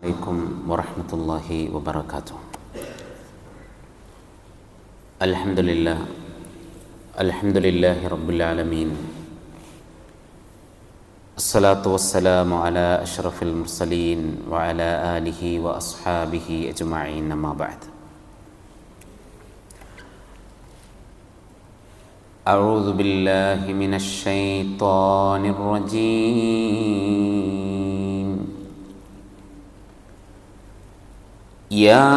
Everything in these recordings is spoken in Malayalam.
عليكم ورحمة الله وبركاته الحمد لله الحمد لله رب العالمين الصلاة والسلام على أشرف المرسلين وعلى آله وأصحابه أجمعين ما بعد أعوذ بالله من الشيطان الرجيم يا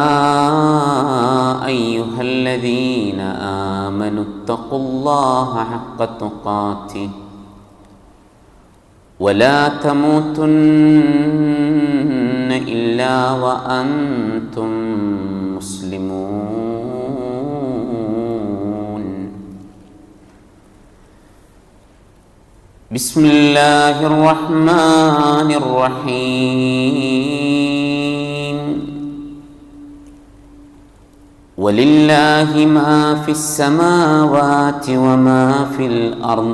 أيها الذين آمنوا اتقوا الله حق تقاته ولا تموتن إلا وأنتم مسلمون بسم الله الرحمن الرحيم ولله ما في السماوات وما في الأرض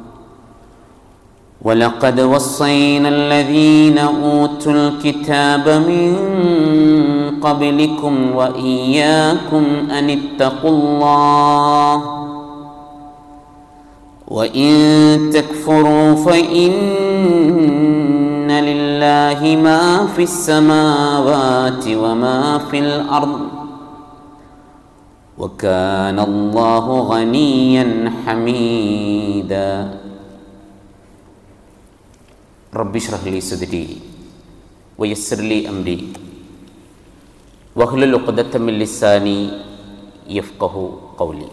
ولقد وصينا الذين أوتوا الكتاب من قبلكم وإياكم أن اتقوا الله وإن تكفروا فإن لله ما في السماوات وما في الأرض وكان الله غنيا حميدا رب اشرح لي صدري ويسر لي أمري واحلل عقدة من لساني يفقه قولي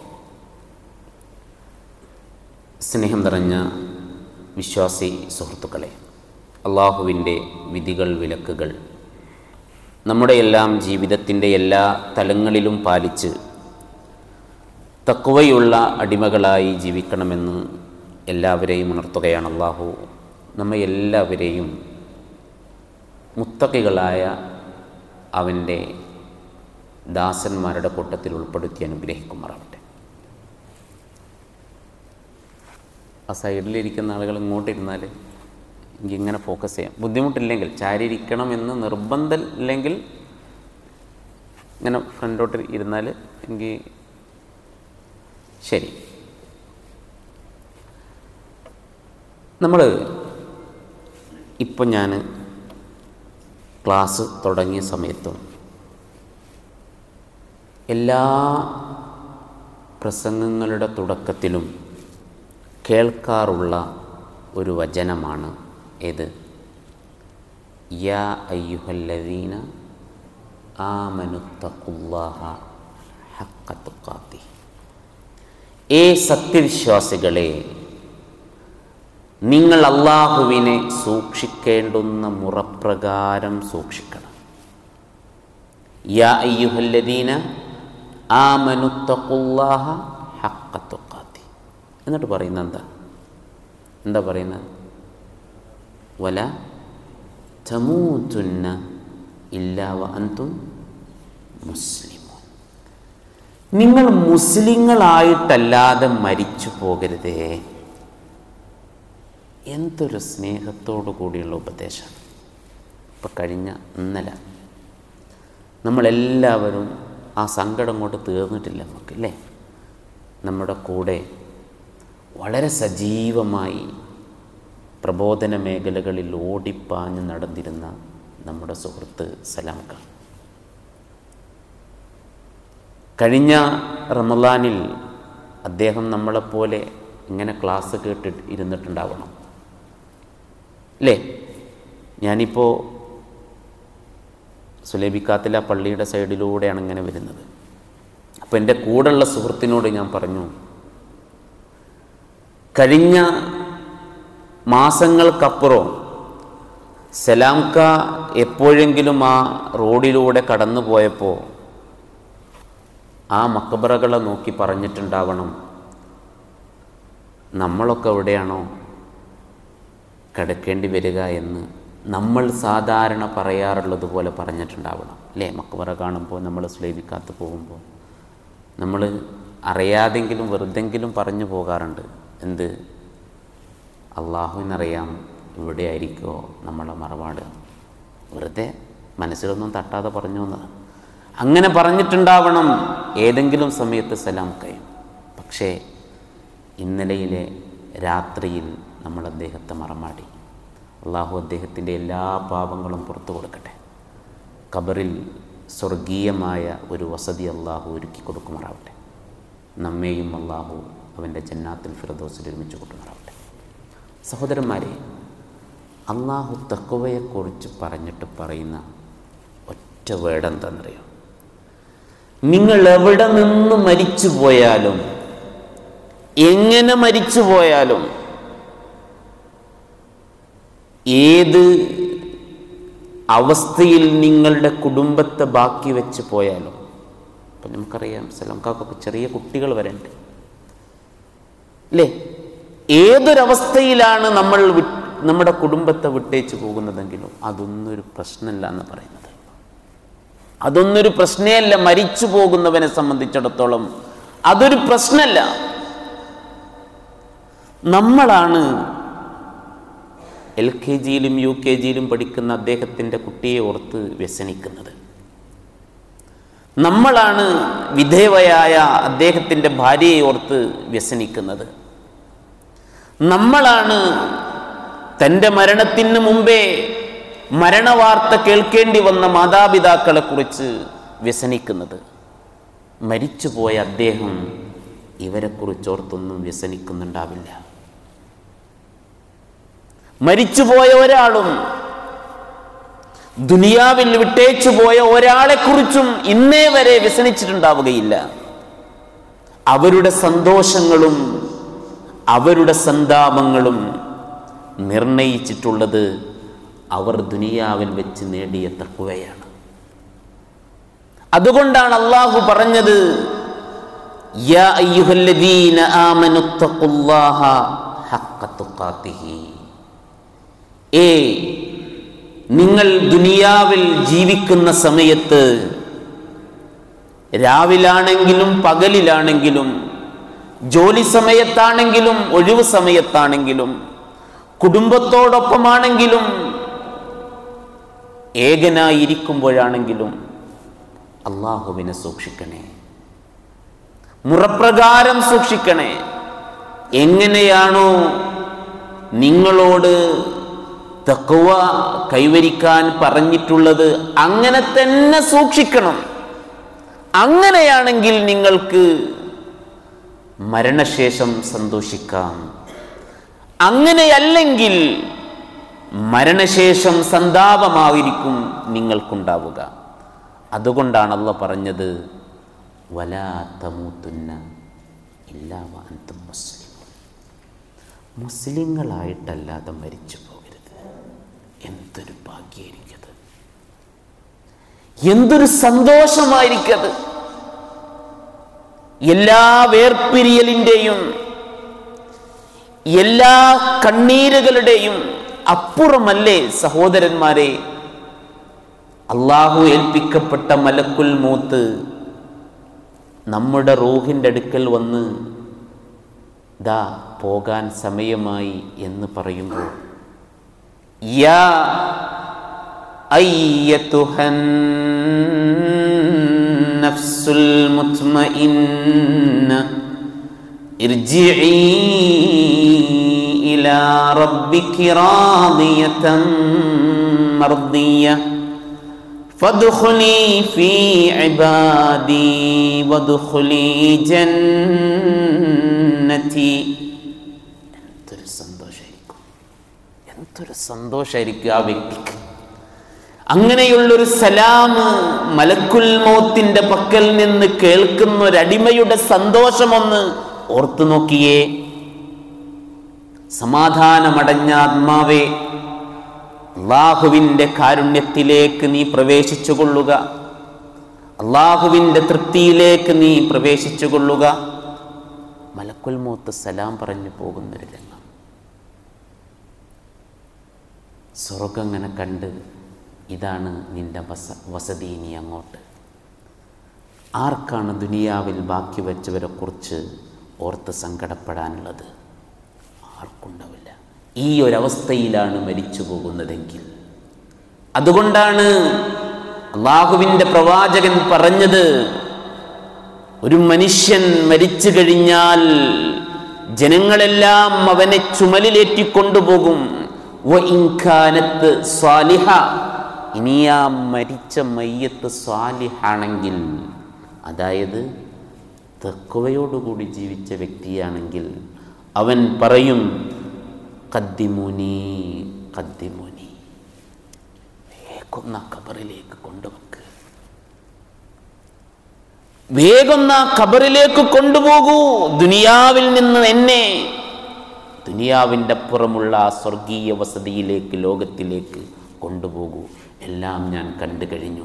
സ്നേഹം നിറഞ്ഞ വിശ്വാസി സുഹൃത്തുക്കളെ അള്ളാഹുവിൻ്റെ വിധികൾ വിലക്കുകൾ നമ്മുടെ എല്ലാം ജീവിതത്തിൻ്റെ എല്ലാ തലങ്ങളിലും പാലിച്ച് തക്കുവയുള്ള അടിമകളായി ജീവിക്കണമെന്ന് എല്ലാവരെയും ഉണർത്തുകയാണ് അള്ളാഹു നമ്മെ എല്ലാവരെയും മുത്തക്കികളായ അവൻ്റെ ദാസന്മാരുടെ കൂട്ടത്തിൽ ഉൾപ്പെടുത്തി അനുഗ്രഹിക്കുമാറാവട്ടെ ആ സൈഡിലിരിക്കുന്ന ആളുകൾ ഇങ്ങോട്ട് ഇരുന്നാൽ എനിക്ക് ഇങ്ങനെ ഫോക്കസ് ചെയ്യാം ബുദ്ധിമുട്ടില്ലെങ്കിൽ ചാരിയിരിക്കണം എന്ന് നിർബന്ധം ഇല്ലെങ്കിൽ ഇങ്ങനെ ഫ്രണ്ടോട്ട് ഇരുന്നാൽ എനിക്ക് ശരി നമ്മൾ ഇപ്പം ഞാൻ ക്ലാസ് തുടങ്ങിയ സമയത്തും എല്ലാ പ്രസംഗങ്ങളുടെ തുടക്കത്തിലും കേൾക്കാറുള്ള ഒരു വചനമാണ് ഏത് യാ അയ്യുഹല്ലദീന ആമനുത്തഖുല്ലാഹ ഹഖ തുഖാത്തി ഏ സത്യവിശ്വാസികളെ നിങ്ങൾ അള്ളാഹുവിനെ സൂക്ഷിക്കേണ്ടുന്ന മുറപ്രകാരം സൂക്ഷിക്കണം യാ അയ്യുഹല്ലദീന ആമനുത്തഖുല്ലാഹ ഹഖ തുഖാത്തി എന്നിട്ട് പറയുന്നത് എന്താ എന്താ പറയുന്നത് വല തമൂത്തുന്ന ഇല്ലാവ അന്തും മുസ്ലിമോ നിങ്ങൾ മുസ്ലിങ്ങളായിട്ടല്ലാതെ മരിച്ചു പോകരുതേ എന്തൊരു സ്നേഹത്തോടു കൂടിയുള്ള ഉപദേശം ഇപ്പം കഴിഞ്ഞ ഇന്നലെ നമ്മളെല്ലാവരും ആ സങ്കടം കൊണ്ട് തീർന്നിട്ടില്ല നമുക്ക് അല്ലേ നമ്മുടെ കൂടെ വളരെ സജീവമായി പ്രബോധന മേഖലകളിൽ ഓടിപ്പാഞ്ഞ് നടന്നിരുന്ന നമ്മുടെ സുഹൃത്ത് സലാംക കഴിഞ്ഞ റമലാനിൽ അദ്ദേഹം നമ്മളെപ്പോലെ ഇങ്ങനെ ക്ലാസ് കേട്ട് ഇരുന്നിട്ടുണ്ടാവണം അല്ലേ ഞാനിപ്പോൾ സുലേബിക്കാത്തില പള്ളിയുടെ സൈഡിലൂടെയാണ് ഇങ്ങനെ വരുന്നത് അപ്പോൾ എൻ്റെ കൂടെയുള്ള സുഹൃത്തിനോട് ഞാൻ പറഞ്ഞു കഴിഞ്ഞ മാസങ്ങൾക്കപ്പുറം സലാംക എപ്പോഴെങ്കിലും ആ റോഡിലൂടെ കടന്നു പോയപ്പോൾ ആ മക്കബറകളെ നോക്കി പറഞ്ഞിട്ടുണ്ടാവണം നമ്മളൊക്കെ എവിടെയാണോ കിടക്കേണ്ടി വരിക എന്ന് നമ്മൾ സാധാരണ പറയാറുള്ളത് പോലെ പറഞ്ഞിട്ടുണ്ടാവണം അല്ലേ മക്കബറ കാണുമ്പോൾ നമ്മൾ സ്ലേവിക്കാത്ത് പോകുമ്പോൾ നമ്മൾ അറിയാതെങ്കിലും വെറുതെങ്കിലും പറഞ്ഞു പോകാറുണ്ട് എന്ത് അള്ളാഹുവിനറിയാം ഇവിടെ ആയിരിക്കുമോ നമ്മളെ മറപാട് വെറുതെ മനസ്സിലൊന്നും തട്ടാതെ പറഞ്ഞു എന്നതാണ് അങ്ങനെ പറഞ്ഞിട്ടുണ്ടാവണം ഏതെങ്കിലും സമയത്ത് സലാം കഴിയും പക്ഷേ ഇന്നലെയിലെ രാത്രിയിൽ നമ്മൾ അദ്ദേഹത്തെ മറമാടി അള്ളാഹു അദ്ദേഹത്തിൻ്റെ എല്ലാ പാപങ്ങളും പുറത്തു കൊടുക്കട്ടെ ഖബറിൽ സ്വർഗീയമായ ഒരു വസതി അള്ളാഹു ഒരുക്കി കൊടുക്കുമാറാവട്ടെ നമ്മെയും അള്ളാഹു അവൻ്റെ ജന്നാത്തിൽ ഫിറദോസിൽ ഒരുമിച്ച് കൂട്ടുമാറാവട്ടെ സഹോദരന്മാരെ അള്ളാഹു തക്കുവയെക്കുറിച്ച് പറഞ്ഞിട്ട് പറയുന്ന ഒറ്റ വേർഡ് എന്താണെന്നറിയോ നിങ്ങൾ എവിടെ നിന്ന് മരിച്ചു പോയാലും എങ്ങനെ മരിച്ചു പോയാലും ഏത് അവസ്ഥയിൽ നിങ്ങളുടെ കുടുംബത്തെ ബാക്കി വെച്ച് പോയാലും അപ്പം നമുക്കറിയാം സലംകാക്കൊക്കെ ചെറിയ കുട്ടികൾ വരണ്ട് അല്ലേ ഏതൊരവസ്ഥയിലാണ് നമ്മൾ വി- നമ്മുടെ കുടുംബത്തെ വിട്ടേച്ച് പോകുന്നതെങ്കിലും അതൊന്നും ഒരു പ്രശ്നമല്ല എന്ന് പറയുന്നത് അതൊന്നൊരു പ്രശ്നമല്ല മരിച്ചു പോകുന്നവനെ സംബന്ധിച്ചിടത്തോളം അതൊരു പ്രശ്നമല്ല നമ്മളാണ് എൽ കെ ജിയിലും യു കെ ജിയിലും പഠിക്കുന്ന അദ്ദേഹത്തിൻ്റെ കുട്ടിയെ ഓർത്ത് വ്യസനിക്കുന്നത് നമ്മളാണ് വിധേവയായ അദ്ദേഹത്തിൻ്റെ ഭാര്യയെ ഓർത്ത് വ്യസനിക്കുന്നത് നമ്മളാണ് തൻ്റെ മരണത്തിന് മുമ്പേ മരണവാർത്ത കേൾക്കേണ്ടി വന്ന മാതാപിതാക്കളെ കുറിച്ച് വ്യസനിക്കുന്നത് മരിച്ചുപോയ അദ്ദേഹം ഇവരെക്കുറിച്ചോർത്തൊന്നും വ്യസനിക്കുന്നുണ്ടാവില്ല മരിച്ചുപോയ ഒരാളും ദുനിയാവിൽ വിട്ടേച്ചു പോയ ഒരാളെക്കുറിച്ചും ഇന്നേ വരെ വ്യസനിച്ചിട്ടുണ്ടാവുകയില്ല അവരുടെ സന്തോഷങ്ങളും അവരുടെ സന്താപങ്ങളും നിർണയിച്ചിട്ടുള്ളത് അവർ ദുനിയാവിൽ വെച്ച് നേടിയ തക്കുവയാണ് അതുകൊണ്ടാണ് അള്ളാഹു പറഞ്ഞത് യാ അയ്യുഹല്ലദീന ആമനു തഖുല്ലാഹ ഹഖ്ക തുഖാത്തിഹി ഏ നിങ്ങൾ ദുനിയാവിൽ ജീവിക്കുന്ന സമയത്ത് രാവിലാണെങ്കിലും പകലിലാണെങ്കിലും ജോലി സമയത്താണെങ്കിലും ഒഴിവ് സമയത്താണെങ്കിലും കുടുംബത്തോടൊപ്പമാണെങ്കിലും ഏകനായിരിക്കുമ്പോഴാണെങ്കിലും അള്ളാഹുവിനെ സൂക്ഷിക്കണേ മുറപ്രകാരം സൂക്ഷിക്കണേ എങ്ങനെയാണോ നിങ്ങളോട് തക്കുവ കൈവരിക്കാൻ പറഞ്ഞിട്ടുള്ളത് അങ്ങനെ തന്നെ സൂക്ഷിക്കണം അങ്ങനെയാണെങ്കിൽ നിങ്ങൾക്ക് മരണശേഷം സന്തോഷിക്കാം അങ്ങനെയല്ലെങ്കിൽ മരണശേഷം സന്താപമായിരിക്കും നിങ്ങൾക്കുണ്ടാവുക അതുകൊണ്ടാണ് അള്ള പറഞ്ഞത് വലാത്തമൂത്തുന്ന ഇല്ലാവ അന്തും മുസ്ലിം മുസ്ലിങ്ങളായിട്ടല്ലാതെ മരിച്ചു പോകരുത് എന്തൊരു ഭാഗ്യമായിരിക്കത് എന്തൊരു സന്തോഷമായിരിക്കത് എല്ലാ വേർപിരിയലിൻ്റെയും എല്ലാ കണ്ണീരുകളുടെയും അപ്പുറമല്ലേ സഹോദരന്മാരെ അള്ളാഹു ഏൽപ്പിക്കപ്പെട്ട മലക്കുൽ മൂത്ത് നമ്മുടെ റൂഹിൻ്റെ അടുക്കൽ വന്ന് ദാ പോകാൻ സമയമായി എന്ന് പറയുമ്പോൾ യാ അയ്യത്തുഹൻ നഫ്സുൽ മുത്മഇന്ന ارجعي إلى ربك راضية مرضية فادخلي في عبادي وادخلي جنتي എന്തൊരു സന്തോഷമായിരിക്കും എന്തൊരു സന്തോഷമായിരിക്കും ആ വ്യക്തിക്ക് അങ്ങനെയുള്ളൊരു സലാം മലക്കുൽ മൗത്തിന്റെ പക്കൽ നിന്ന് കേൾക്കുന്ന ഒരടിമയുടെ സന്തോഷമൊന്ന് ഓർത്തു നോക്കിയേ സമാധാനമടഞ്ഞ ആത്മാവേ അള്ളാഹുവിൻ്റെ കാരുണ്യത്തിലേക്ക് നീ പ്രവേശിച്ചു കൊള്ളുക അള്ളാഹുവിൻ്റെ തൃപ്തിയിലേക്ക് നീ പ്രവേശിച്ചു കൊള്ളുക മലക്കുൽ മൂത്ത് സലാം പറഞ്ഞു പോകുന്നൊരു രംഗം സ്വർഗം ഇങ്ങനെ കണ്ട് ഇതാണ് നിന്റെ വസ വസതി നീ അങ്ങോട്ട് ആർക്കാണ് ദുനിയാവിൽ ബാക്കി വെച്ചവരെ കുറിച്ച് ഓർത്ത് സങ്കടപ്പെടാനുള്ളത് ആർക്കുണ്ടാവില്ല ഈ ഒരവസ്ഥയിലാണ് മരിച്ചു പോകുന്നതെങ്കിൽ അതുകൊണ്ടാണ് അള്ളാഹുവിൻ്റെ പ്രവാചകൻ പറഞ്ഞത് ഒരു മനുഷ്യൻ മരിച്ചു കഴിഞ്ഞാൽ ജനങ്ങളെല്ലാം അവനെ ചുമലിലേറ്റിക്കൊണ്ടുപോകും വ ഇൻകാനത്ത് സ്വാലിഹ ഇനി ആ മരിച്ച മയ്യത്ത് സ്വാലിഹാണെങ്കിൽ അതായത് തെക്കുവയോടുകൂടി ജീവിച്ച വ്യക്തിയാണെങ്കിൽ അവൻ പറയും കദ്ദിമുനി കദ്ദിമുനി വേഗം ആ ഖബറിലേക്ക് കൊണ്ടുവെക്ക് വേഗം ആ ഖബറിലേക്ക് കൊണ്ടുപോകൂ ദുനിയാവിൽ നിന്ന് എന്നെ ദുനിയാവിൻ്റെ അപ്പുറമുള്ള ആ സ്വർഗീയ വസതിയിലേക്ക് ലോകത്തിലേക്ക് കൊണ്ടുപോകൂ എല്ലാം ഞാൻ കണ്ടു കഴിഞ്ഞു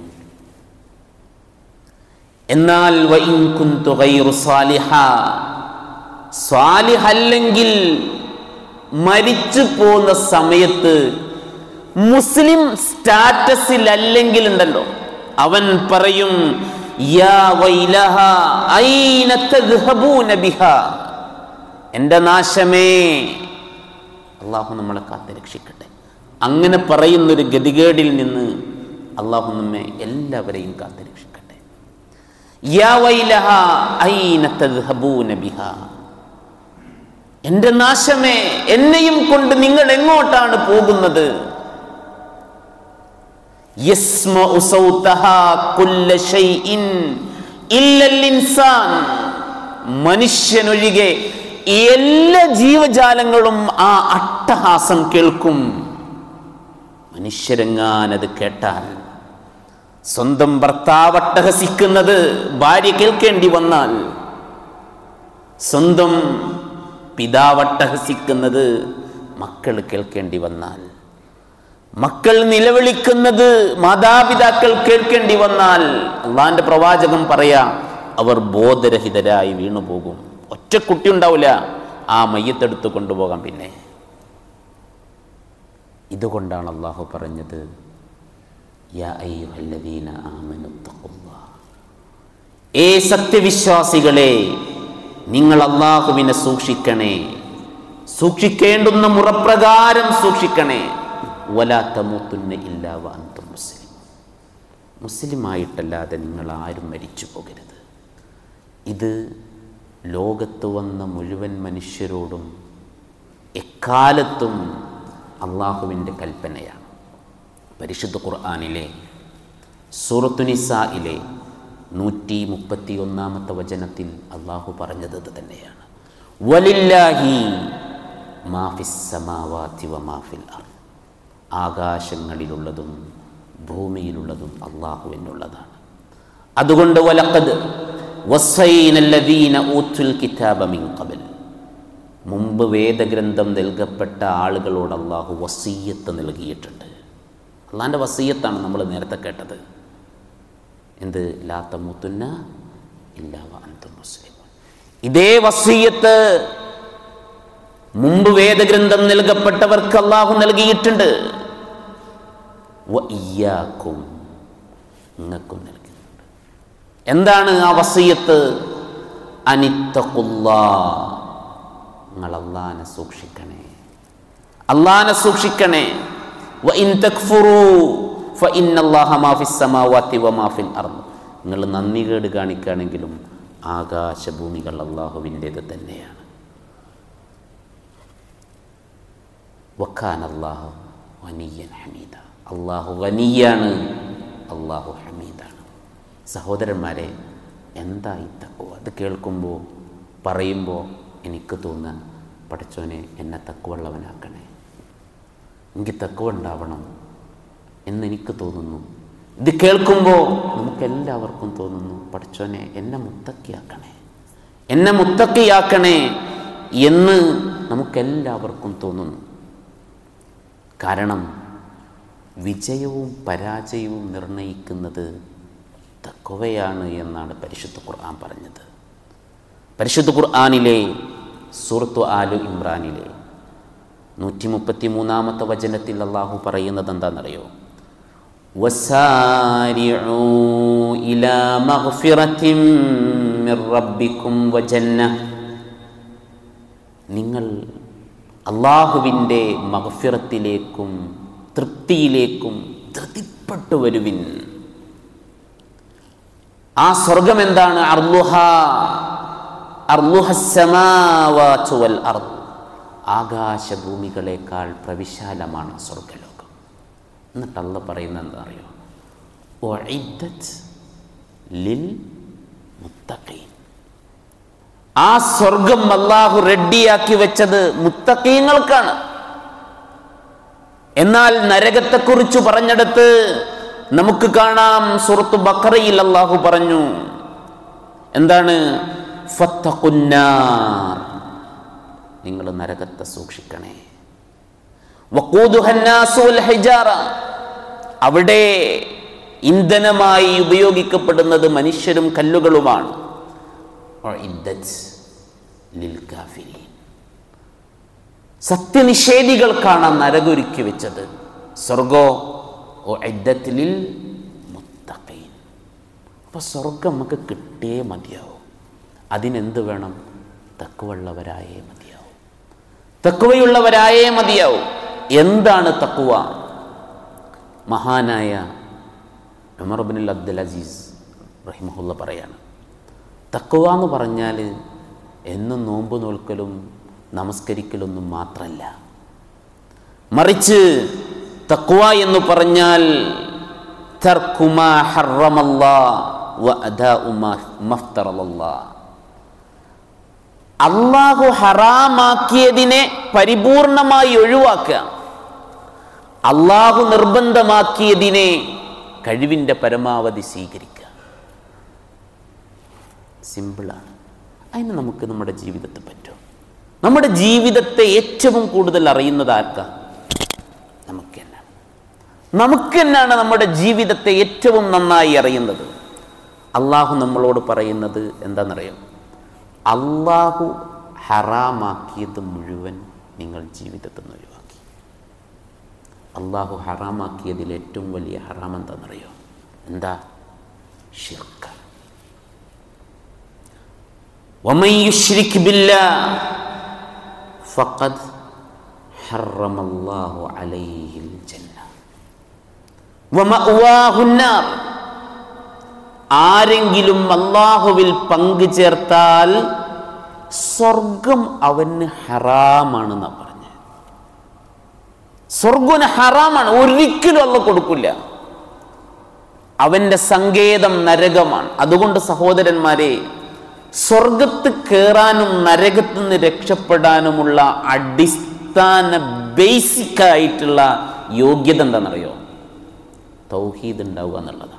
എന്നാൽ വഇൻ കുന്തു ഗൈറു സാലിഹ സ്വാലിഹല്ലെങ്കിൽ മരിച്ചു പോകുന്ന സമയത്ത് മുസ്ലിം സ്റ്റാറ്റസിൽ അല്ലെങ്കിൽ ഉണ്ടല്ലോ അവൻ പറയും യാ വൈലഹ ഐന തദ്ഹബൂന ബിഹാ എൻ്റെ നാശമേ അള്ളാഹു നമ്മളെ കാത്ത് രക്ഷിക്കട്ടെ അങ്ങനെ പറയുന്നൊരു ഗതികേടിൽ നിന്ന് അള്ളാഹു നമ്മെ എല്ലാവരെയും കാത്ത് രക്ഷിക്കട്ടെ യാ വൈലഹ ഐന തദ്ഹബൂന ബിഹാ എൻ്റെ നാശമേ എന്നെയും കൊണ്ട് നിങ്ങൾ എങ്ങോട്ടാണ് പോകുന്നത് യസ്മഉ സൗതഹാ കുല്ല ശൈഇൻ ഇല്ലൽ ഇൻസാൻ മനുഷ്യനൊഴികെ എല്ലാ ജീവജാലങ്ങളും ആ അട്ടഹാസം കേൾക്കും മനുഷ്യരെങ്ങാനത് കേട്ടാൽ സ്വന്തം ഭർത്താവ് അട്ടഹസിക്കുന്നത് ഭാര്യ കേൾക്കേണ്ടി വന്നാൽ സ്വന്തം പിതാവ് അട്ടഹസിക്കുന്നത് മക്കൾ കേൾക്കേണ്ടി വന്നാൽ മക്കൾ നിലവിളിക്കുന്നത് മാതാപിതാക്കൾ കേൾക്കേണ്ടി വന്നാൽ അള്ളാന്റെ പ്രവാചകൻ പറയാ അവർ ബോധരഹിതരായി വീണുപോകും ഒറ്റ കുട്ടി ഉണ്ടാവില്ല ആ മയ്യത്തെടുത്ത് കൊണ്ടുപോകാം പിന്നെ ഇതുകൊണ്ടാണ് അള്ളാഹു പറഞ്ഞത് യാ അയ്യുഹല്ലദീന ആമനു തഖുല്ലാഹ്. ഏ സത്യവിശ്വാസികളെ നിങ്ങൾ അള്ളാഹുവിനെ സൂക്ഷിക്കണേ സൂക്ഷിക്കേണ്ടുന്ന മുറപ്രകാരം സൂക്ഷിക്കണേ വലാത്തമൂത്തുന്ന ഇല്ലാവ അന്തും മുസ്ലിം മുസ്ലിമായിട്ടല്ലാതെ നിങ്ങൾ ആരും മരിച്ചു പോകരുത് ഇത് ലോകത്ത് വന്ന മുഴുവൻ മനുഷ്യരോടും എക്കാലത്തും അള്ളാഹുവിൻ്റെ കൽപ്പനയാണ് പരിശുദ്ധ ഖുർആാനിലെ സൂറത്തുനിസയിലെ നൂറ്റി മുപ്പത്തി ഒന്നാമത്തെ വചനത്തിൽ അള്ളാഹു പറഞ്ഞത് ഇത് തന്നെയാണ് വലില്ലാഹി മാഫിസ് സമാവാതി വ മാഫിൽ അർ ആകാശങ്ങളിലുള്ളതും ഭൂമിയിലുള്ളതും അള്ളാഹുവിനുള്ളതാണ് അതുകൊണ്ട് വലക്കത് വസ്സൈനല്ലദീന ഊത്തുൽ കിതാബ മിൻ ഖബൽ മുമ്പ് വേദഗ്രന്ഥം നൽകപ്പെട്ട ആളുകളോട് അള്ളാഹു വസീയത്ത് നൽകിയിട്ടുണ്ട് അള്ളാൻ്റെ വസീയത്താണ് നമ്മൾ നേരത്തെ കേട്ടത് എന്ത് ലാത്തമുത്തുന്ന ഇല്ലാവ അന്തും മുസ്ലിം ഇതേ വസീയത്ത് മുമ്പ് വേദഗ്രന്ഥം നൽകപ്പെട്ടവർക്ക് അള്ളാഹു നൽകിയിട്ടുണ്ട് വ ഇയ്യാക്കും നിങ്ങൾക്കും നൽകുന്നുണ്ട് എന്താണ് ആ വസീയത്ത് അനിത്തക്കുല്ലാ നിങ്ങൾ അള്ളാനെ സൂക്ഷിക്കണേ അള്ളാനെ സൂക്ഷിക്കണേ വ ഇൻ തക്ഫുറൂ ഫ ഇന്നല്ലാഹ മാ ഫിസ് സമാവാതി വ മാ ഫിൽ അർദ് നിങ്ങൾ നന്ദികേട് കാണിക്കുകയാണെങ്കിലും ആകാശഭൂമികൾ അള്ളാഹുവിൻ്റേത് തന്നെയാണ് വഖാൻ അള്ളാഹു വനിയൻ ഹമീദ അള്ളാഹു വനിയാണ് അള്ളാഹു ഹമീദാണ് സഹോദരന്മാരെ എന്താ ഈ തക്കുവ അത് കേൾക്കുമ്പോൾ പറയുമ്പോൾ എനിക്ക് തോന്നുക പഠിച്ചോനെ എന്നെ തക്കുവള്ളവനാക്കണേ എനിക്ക് തക്കുവ ഉണ്ടാവണം എന്നെനിക്ക് തോന്നുന്നു ഇത് കേൾക്കുമ്പോൾ നമുക്കെല്ലാവർക്കും തോന്നുന്നു പഠിച്ചോനെ എന്നെ മുത്തക്കിയാക്കണേ എന്നെ മുത്തക്കിയാക്കണേ എന്ന് നമുക്കെല്ലാവർക്കും തോന്നുന്നു കാരണം വിജയവും പരാജയവും നിർണയിക്കുന്നത് തക്കവയാണ് എന്നാണ് പരിശുദ്ധ ഖുർആൻ പറഞ്ഞത് പരിശുദ്ധ ഖുർആാനിലെ സൂറത്തു ആലു ഇമ്രാനിലെ നൂറ്റി മുപ്പത്തി മൂന്നാമത്തെ വചനത്തിൽ അള്ളാഹു പറയുന്നത് എന്താണെന്നറിയോ وسارعوا إلى مغفرة من ربكم وجنة നിങ്ങൾ അള്ളാഹുവിൻ്റെ മഹഫിറത്തിലേക്കും തൃപ്തിയിലേക്കും ധൃതിപ്പെട്ടു വരുവിൻ ആ സ്വർഗം എന്താണ് അർലുഹ അർലുഹസമാവാതു വൽ അർദ് ആകാശഭൂമികളെക്കാൾ പ്രവിശാലമാണ് സ്വർഗലോകം എന്നിട്ട് അല്ല പറയുന്നത് എന്താ അറിയോ ഒഇദ്ദത് ലിൽ മുത്തഖീൻ ആ സ്വർഗം അള്ളാഹു റെഡിയാക്കി വെച്ചത് മുത്തക്കീങ്ങൾക്കാണ് എന്നാൽ നരകത്തെക്കുറിച്ച് പറഞ്ഞെടുത്ത് നമുക്ക് കാണാം സുഹൃത്ത് ബക്കറയിൽ അള്ളാഹു പറഞ്ഞു എന്താണ് ഫത്തഖുന്നാർ നിങ്ങൾ നരകത്തെ സൂക്ഷിക്കണേ വഖൂദുഹന്നാസു വൽ ഹിജാറ അവിടെ ഇന്ധനമായി ഉപയോഗിക്കപ്പെടുന്നത് മനുഷ്യരും കല്ലുകളുമാണ് ഉഇദ്ദത് ലിൽ കാഫിരീൻ. സത്യനിഷേധികൾക്കാണ് ആ നരകൊരുക്കി വെച്ചത് സ്വർഗോ ഉഇദ്ദത് ലിൽ മുത്തഖീൻ അപ്പോൾ സ്വർഗം നമുക്ക് കിട്ടിയേ മതിയാവും അതിനെന്ത് വേണം തക്കുവള്ളവരായേ മതിയാവും തക്കുവയുള്ളവരായേ മതിയാവും എന്താണ് തക്കുവ മഹാനായ ഉമർ ബിൻ അബ്ദുൽ അസീസ് റഹിമഹുല്ല പറയാണ് തക്കുവ എന്ന് പറഞ്ഞാൽ എന്നും നോമ്പ് നോൽക്കലും നമസ്കരിക്കലൊന്നും മാത്രമല്ല മറിച്ച് തക്കുവ എന്ന് പറഞ്ഞാൽ തർക്കുമാ ഹറമല്ലാ വ അദാഉ മാ മഫ്തറലല്ലാ. അള്ളാഹു ഹറാമാക്കിയതിനെ പരിപൂർണമായി ഒഴിവാക്കുക അള്ളാഹു നിർബന്ധമാക്കിയതിനെ കഴിവിൻ്റെ പരമാവധി സ്വീകരിക്കുക സിമ്പിളാണ് അതിന് നമുക്ക് നമ്മുടെ ജീവിതത്തിൽ പറ്റും നമ്മുടെ ജീവിതത്തെ ഏറ്റവും കൂടുതൽ അറിയുന്നത് ആർക്കാ നമുക്ക് തന്നെയാണ് നമുക്ക് തന്നെയാണ് നമ്മുടെ ജീവിതത്തെ ഏറ്റവും നന്നായി അറിയുന്നത് അള്ളാഹു നമ്മളോട് പറയുന്നത് എന്താണെന്നറിയോ അള്ളാഹു ഹറാമാക്കിയത് മുഴുവൻ നിങ്ങൾ ജീവിതത്തിൽ നിന്ന് ഒഴിവാക്കി അള്ളാഹു ഹറാമാക്കിയതിൽ ഏറ്റവും വലിയ ഹറാം എന്താണെന്നറിയോ എന്താ ഷിർക്ക് ومن يشرك بالله فقد حرم الله عليه الجنة ومأواه النار ആരെങ്കിലും അള്ളാഹുവിൽ പങ്കു ചേർത്താൽ സ്വർഗം അവന് ഹറാമാണെന്നാ പറഞ്ഞത് സ്വർഗന് ഹറാമാണ് ഒരിക്കലും അള്ള കൊടുക്കില്ല അവന്റെ സങ്കേതം നരകമാണ് അതുകൊണ്ട് സഹോദരന്മാരെ സ്വർഗത്ത് കയറാനും നരകത്ത് നിന്ന് രക്ഷപ്പെടാനുമുള്ള അടിസ്ഥാന ബേസിക് ആയിട്ടുള്ള യോഗ്യത എന്താണെന്നറിയോ തൗഹീദ് ഉണ്ടാവുക എന്നുള്ളതാണ്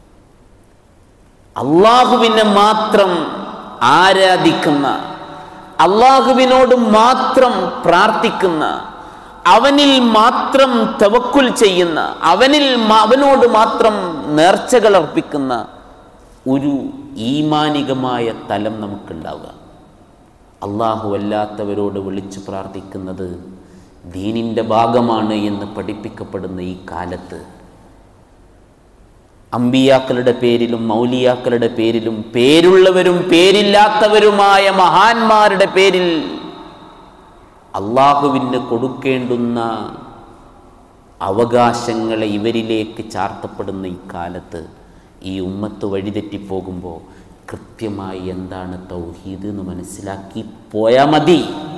അള്ളാഹുവിനെ മാത്രം ആരാധിക്കുന്ന അള്ളാഹുവിനോട് മാത്രം പ്രാർത്ഥിക്കുന്ന അവനിൽ മാത്രം തവക്കുൽ ചെയ്യുന്ന അവനിൽ മ- അവനോട് മാത്രം നേർച്ചകൾ അർപ്പിക്കുന്ന ഒരു ഈമാനികമായ തലം നമുക്കുണ്ടാവുക അള്ളാഹു അല്ലാത്തവരോട് വിളിച്ചു പ്രാർത്ഥിക്കുന്നത് ദീനിൻ്റെ ഭാഗമാണ് എന്ന് പഠിപ്പിക്കപ്പെടുന്ന ഈ കാലത്ത് അമ്പിയാക്കളുടെ പേരിലും മൗലിയാക്കളുടെ പേരിലും പേരുള്ളവരും പേരില്ലാത്തവരുമായ മഹാന്മാരുടെ പേരിൽ അള്ളാഹുവിന് കൊടുക്കേണ്ടുന്ന അവകാശങ്ങളെ ഇവരിലേക്ക് ചാർത്തപ്പെടുന്ന ഈ കാലത്ത് ഈ ഉമ്മത്ത് വഴിതെറ്റിപ്പോകുമ്പോൾ കൃത്യമായി എന്താണ് തൗഹീദ് എന്ന് മനസ്സിലാക്കി പോയാൽ മതി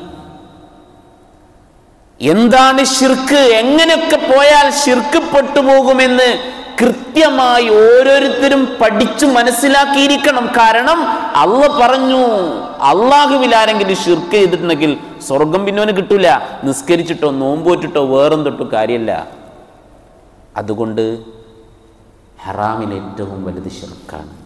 എന്താണ് ഷിർക്ക് എങ്ങനെയൊക്കെ പോയാൽ ഷിർക്ക് പെട്ടുപോകുമെന്ന് കൃത്യമായി ഓരോരുത്തരും പഠിച്ചു മനസ്സിലാക്കിയിരിക്കണം കാരണം അള്ള പറഞ്ഞു അള്ളാഹുവിൽ ആരെങ്കിലും ഷിർക്ക് ചെയ്തിട്ടുണ്ടെങ്കിൽ സ്വർഗം പിന്നോന് കിട്ടൂല നിസ്കരിച്ചിട്ടോ നോമ്പോറ്റിട്ടോ വേറും തൊട്ടോ കാര്യമല്ല അതുകൊണ്ട് ഹറാമിൽ ഏറ്റവും വലുത് ഷിർക്കാണ്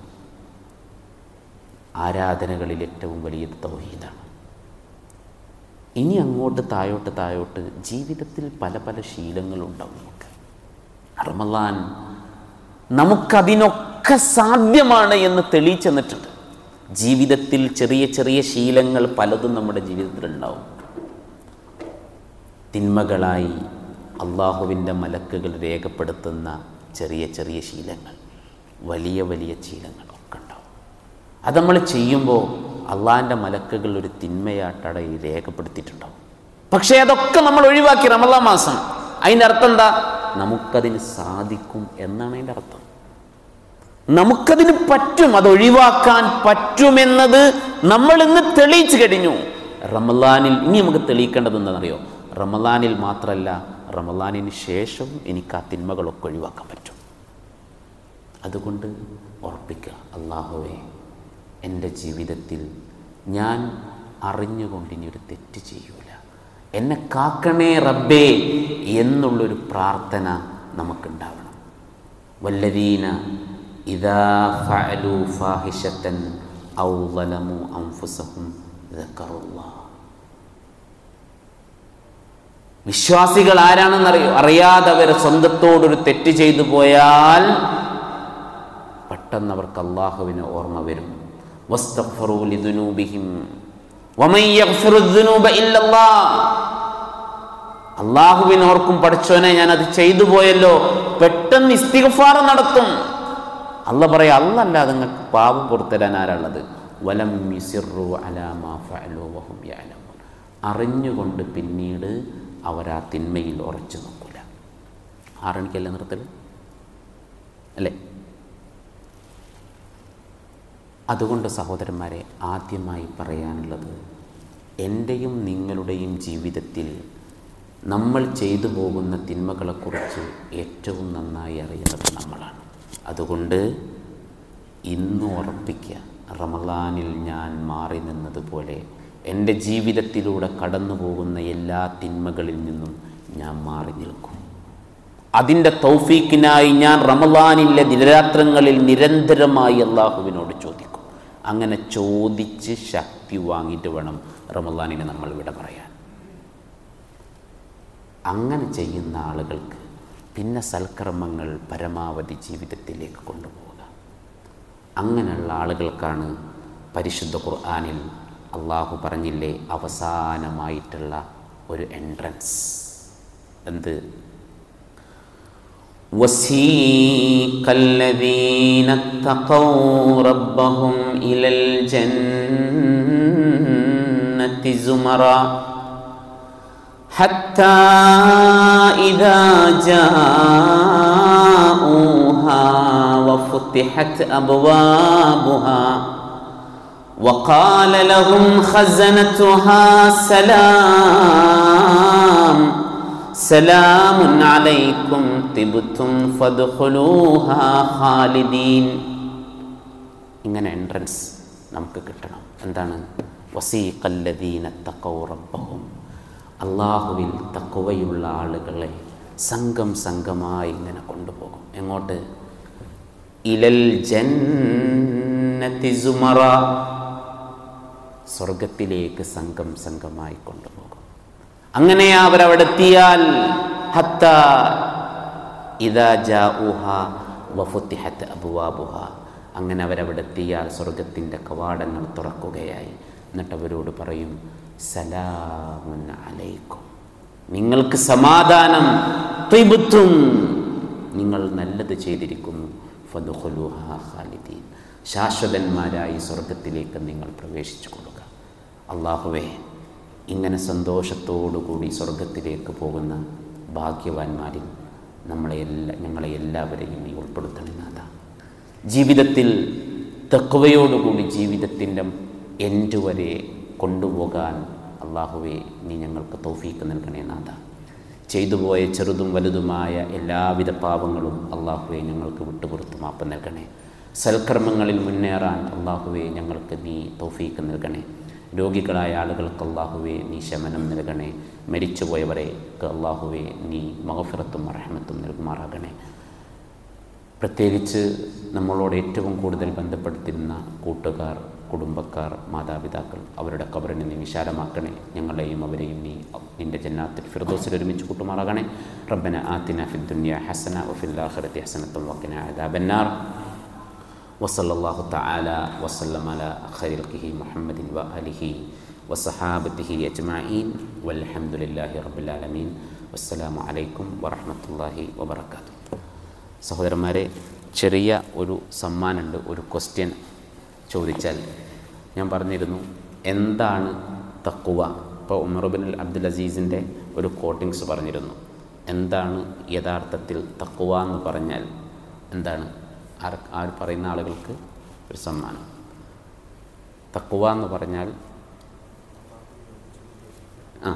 ആരാധനകളിൽ ഏറ്റവും വലിയത് തൗഹീദാണ് ഇനി അങ്ങോട്ട് താഴോട്ട് താഴോട്ട് ജീവിതത്തിൽ പല പല ശീലങ്ങളുണ്ടാവും നമുക്ക് റമലാൻ നമുക്കതിനൊക്കെ സാധ്യമാണ് എന്ന് തെളിയിച്ചെന്നിട്ടുണ്ട് ജീവിതത്തിൽ ചെറിയ ചെറിയ ശീലങ്ങൾ പലതും നമ്മുടെ ജീവിതത്തിൽ ഉണ്ടാവും തിന്മകളായി അള്ളാഹുവിൻ്റെ മലക്കുകൾ രേഖപ്പെടുത്തുന്ന ചെറിയ ചെറിയ ശീലങ്ങൾ വലിയ വലിയ ശീലങ്ങൾ ഒക്കെ ഉണ്ടാവും അത് നമ്മൾ ചെയ്യുമ്പോൾ അള്ളാഹിൻ്റെ മലക്കുകൾ ഒരു തിന്മയാട്ടട രേഖപ്പെടുത്തിയിട്ടുണ്ടാവും പക്ഷേ അതൊക്കെ നമ്മൾ ഒഴിവാക്കി റമലാ മാസം അതിൻ്റെ അർത്ഥം എന്താ നമുക്കതിന് സാധിക്കും എന്നാണ് അതിൻ്റെ അർത്ഥം നമുക്കതിന് പറ്റും അത് ഒഴിവാക്കാൻ പറ്റുമെന്നത് നമ്മൾ ഇന്ന് തെളിയിച്ചു കഴിഞ്ഞു റമലാനിൽ ഇനി നമുക്ക് തെളിയിക്കേണ്ടത് എന്താണെന്നറിയോ റമലാനിൽ മാത്രമല്ല റമലാനിന് ശേഷം എനിക്ക് ആ തിന്മകളൊക്കെ ഒഴിവാക്കാൻ പറ്റും അതുകൊണ്ട് ഉറപ്പിക്കുക അള്ളാഹുവേ എൻ്റെ ജീവിതത്തിൽ ഞാൻ അറിഞ്ഞുകൊണ്ട് ഇനി ഒരു തെറ്റ് ചെയ്യൂല എന്നെ കാക്കണേ റബ്ബേ എന്നുള്ളൊരു പ്രാർത്ഥന നമുക്കുണ്ടാവണം വല്ലദീന ഇദാ ഫഅലു ഫാഹിഷത്തൻ ഔ ളലമു അൻഫുസഹും ദക്കറുല്ലാഹ് വിശ്വാസികൾ ആരാണെന്നറിയോ അറിയാതെ അവർ സ്വന്തത്തോടൊരു തെറ്റ് ചെയ്തു പോയാൽ പെട്ടെന്ന് അവർക്ക് അള്ളാഹുവിന് ഓർമ്മ വരും വസ്തഗ്ഫറൂ ലിദുനൂബിഹിം വമൻ യഗ്ഫിറു ദുനൂബ ഇല്ലല്ലാഹ് അള്ളാഹുവിന് ഓർക്കും പഠിച്ചോനെ ഞാൻ അത് ചെയ്തു പോയല്ലോ പെട്ടെന്ന് ഇസ്തിഗ്ഫാർ നടത്തും അല്ല പറയാ അല്ലല്ലാതെ നിങ്ങൾക്ക് പാപം പുറത്തരാൻ ആരാളുള്ളത് വലം യുസിറു അലാ മാ ഫഅലു വഹും യഅലമൂൻ അറിഞ്ഞുകൊണ്ട് പിന്നീട് അവർ ആ തിന്മയിൽ ഉറച്ചു നിൽക്കില്ല ആറണിക്കല്ലേ നിർത്തൽ അല്ലേ അതുകൊണ്ട് സഹോദരന്മാരെ ആദ്യമായി പറയാനുള്ളത് എൻ്റെയും നിങ്ങളുടെയും ജീവിതത്തിൽ നമ്മൾ ചെയ്തു പോകുന്ന തിന്മകളെക്കുറിച്ച് ഏറ്റവും നന്നായി അറിയുന്നത് നമ്മളാണ് അതുകൊണ്ട് ഇന്ന് ഉറപ്പിക്കുക റമലാനിൽ ഞാൻ മാറി നിന്നതുപോലെ എൻ്റെ ജീവിതത്തിലൂടെ കടന്നു പോകുന്ന എല്ലാ തിന്മകളിൽ നിന്നും ഞാൻ മാറി നിൽക്കും അതിൻ്റെ തൗഫീക്കിനായി ഞാൻ റമലാനിലെ ദിനരാത്രങ്ങളിൽ നിരന്തരമായി അള്ളാഹുവിനോട് ചോദിക്കും അങ്ങനെ ചോദിച്ച് ശക്തി വാങ്ങിയിട്ട് വേണം റമലാനിനെ നമ്മൾ ഇവിടെ പറയാൻ അങ്ങനെ ചെയ്യുന്ന ആളുകൾക്ക് പിന്നെ സൽക്കർമ്മങ്ങൾ പരമാവധി ജീവിതത്തിലേക്ക് കൊണ്ടുപോകുക അങ്ങനെയുള്ള ആളുകൾക്കാണ് പരിശുദ്ധ ഖുർആാനിൽ അള്ളാഹു പറഞ്ഞില്ലേ അവസാനമായിട്ടുള്ള ഒരു എൻട്രൻസ് എന്ത് وسيق الذين اتقوا ربهم إلى الجنة زمرًا حتى إذا جاءوها وفتحت أبوابها وقال لهم خزنتها سلام سلام عليكم طبتم فادخلوها خالدين ഇങ്ങനെ എൻട്രൻസ് നമുക്ക് കിട്ടണം എന്താണ് വസീഖല്ലദീന തഖൗ റബ്ബഹും അള്ളാഹുവിൽ തക്കവയുള്ള ആളുകളെ സംഘം സംഘമായി ഇങ്ങനെ കൊണ്ടുപോകും എങ്ങോട്ട് ഇലൽ ജന്നതി സുമറ സ്വർഗത്തിലേക്ക് സംഘം സംഘമായി കൊണ്ടുപോകും അങ്ങനെ അവരവിടെ എത്തിയാൽ ഹത്ത ഇതാ ജാഊഹ വഫുത്തിഹത്ത് അബുവാബുഹ അങ്ങനെ അവരവിടെ എത്തിയാൽ സ്വർഗത്തിൻ്റെ കവാടങ്ങൾ തുറക്കുകയായി എന്നിട്ട് അവരോട് പറയും സലാമുൻ അലൈക്കും നിങ്ങൾക്ക് സമാധാനം തിബുത്തും നിങ്ങൾ നല്ലത് ചെയ്തിരിക്കുന്നു ഫതുഹുലുഹ ഖാലിദീൻ ശാശ്വതന്മാരായി സ്വർഗത്തിലേക്ക് നിങ്ങൾ പ്രവേശിച്ചു കൊള്ളുക അള്ളാഹുവേ ഇങ്ങനെ സന്തോഷത്തോടുകൂടി സ്വർഗത്തിലേക്ക് പോകുന്ന ഭാഗ്യവാന്മാരിൽ നമ്മളെ എല്ലാ ഞങ്ങളെ എല്ലാവരെയും നീ ഉൾപ്പെടുത്തണമെന്നാഥ ജീവിതത്തിൽ തെക്കുവയോടുകൂടി ജീവിതത്തിൻ്റെ എൻഡ് വരെ കൊണ്ടുപോകാൻ അള്ളാഹുവെ നീ ഞങ്ങൾക്ക് തൗഫീക്ക് നൽകണേ നാഥ ചെയ്തുപോയ ചെറുതും വലുതുമായ എല്ലാവിധ പാപങ്ങളും അള്ളാഹുവെ ഞങ്ങൾക്ക് വിട്ടുപുറത്ത് മാപ്പ് നൽകണേ സൽക്കർമ്മങ്ങളിൽ മുന്നേറാൻ അള്ളാഹുവെ ഞങ്ങൾക്ക് നീ തൗഫീക്ക് നൽകണേ രോഗികളായ ആളുകൾക്ക് അള്ളാഹുവെ നീ ശമനം നൽകണേ മരിച്ചുപോയവരെക്ക് അള്ളാഹുവെ നീ മഹഫിറത്തും റഹ്മത്തും നൽകുമാറാകണേ പ്രത്യേകിച്ച് നമ്മളോട് ഏറ്റവും കൂടുതൽ ബന്ധപ്പെടുത്തിരുന്ന കൂട്ടുകാർ കുടുംബക്കാർ മാതാപിതാക്കൾ അവരുടെ കബറിനെ നീ വിശാലമാക്കണേ ഞങ്ങളെയും അവരെയും നീ നിൻ്റെ ജന്നാത്തിൽ ഫിർദോസിൽ ഒരുമിച്ച് കൂട്ടുമാറാകണേ റബ്ബന ആത്തിന ഫിദ്ദുന്യ ഹസന വഫില്ലാഖിറത്തി ഹസനത്തും വക്കിന അദാബന്നാർ وصلى الله تعالى وسلم على خير خلقه محمد وآله وصحابته أجمعين والحمد لله رب العالمين والسلام عليكم ورحمة الله وبركاته സഹോദരന്മാരെ ചെറിയ ഒരു സമ്മാനമുണ്ട് ഒരു ക്വസ്റ്റ്യൻ ചോദിച്ചാൽ ഞാൻ പറഞ്ഞിരുന്നു എന്താണ് തക്കുവ ഇപ്പോൾ ഉമറുബിൻ അബ്ദുൽ അസീസിൻ്റെ ഒരു കോട്ടിങ്സ് പറഞ്ഞിരുന്നു എന്താണ് യഥാർത്ഥത്തിൽ തക്കുവ എന്ന് പറഞ്ഞാൽ എന്താണ് ആർ ആ പറയുന്ന ആളുകൾക്ക് ഒരു സമ്മാനം തക്കുവ എന്ന് പറഞ്ഞാൽ ആ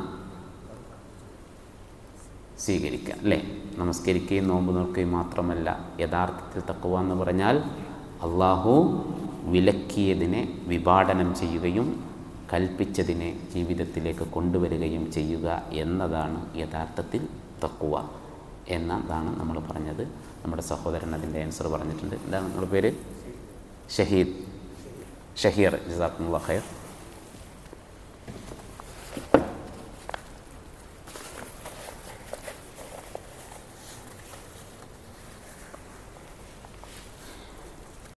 സ്വീകരിക്കുക അല്ലേ നമസ്കരിക്കുകയും നോമ്പ് നോക്കുകയും മാത്രമല്ല യഥാർത്ഥത്തിൽ തക്കുവ എന്ന് പറഞ്ഞാൽ അള്ളാഹു വിലക്കിയതിനെ വിഭാടനം ചെയ്യുകയും കൽപ്പിച്ചതിനെ ജീവിതത്തിലേക്ക് കൊണ്ടുവരികയും ചെയ്യുക എന്നതാണ് യഥാർത്ഥത്തിൽ തക്കുവ എന്നതാണ് നമ്മൾ പറഞ്ഞത് നമ്മുടെ സഹോദരൻ അതിൻ്റെ ആൻസർ പറഞ്ഞിട്ടുണ്ട് എന്താണ് നിങ്ങളുടെ പേര് ഷഹീദ് ഷഹീർ ജസാഖുള്ള ഖൈർ